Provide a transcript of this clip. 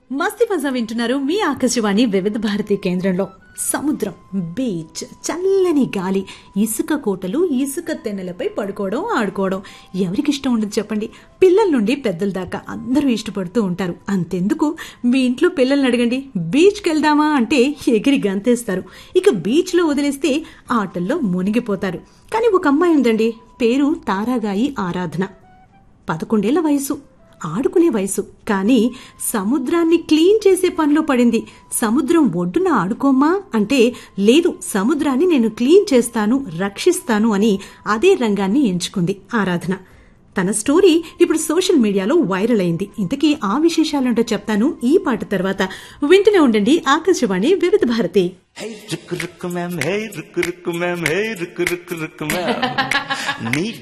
మస్తి మజా వింటున్నారు మీ ఆకాశవాణి వివిధ భారతి కేంద్రంలో సముద్రం బీచ్ చల్లని గాలి ఇసుక కోటలు ఇసుక తెన్నెలపై పడుకోవడం ఆడుకోవడం ఎవరికి ఇష్టం ఉండదు చెప్పండి పిల్లల నుండి పెద్దల దాకా అందరూ ఇష్టపడుతూ ఉంటారు అంతెందుకు మీ ఇంట్లో పిల్లల్ని అడగండి బీచ్కి వెళ్దామా అంటే ఎగిరి గంతేస్తారు ఇక బీచ్లో వదిలేస్తే ఆటల్లో మునిగిపోతారు కానీ ఒక అమ్మాయి ఉందండి పేరు తారాగాయి ఆరాధన పదకొండేళ్ల వయసు ఆడుకునే వయసు కానీ సముద్రాన్ని క్లీన్ చేసే పనిలో పడింది సముద్రం ఒడ్డున ఆడుకోమ్మా అంటే లేదు సముద్రాన్ని నేను క్లీన్ చేస్తాను రక్షిస్తాను అని అదే రంగాన్ని ఎంచుకుంది ఆరాధన తన స్టోరీ ఇప్పుడు సోషల్ మీడియాలో వైరల్ అయింది ఇంతకీ ఆ విశేషాలుంటో చెప్తాను ఈ పాట తర్వాత వింటూనే ఉండండి Akashvani Vividh Bharati Hey, Rukku Rukku ma'am hey Rukku Rukku ma'am hey Rukku Rukku Rukku ma'am నీ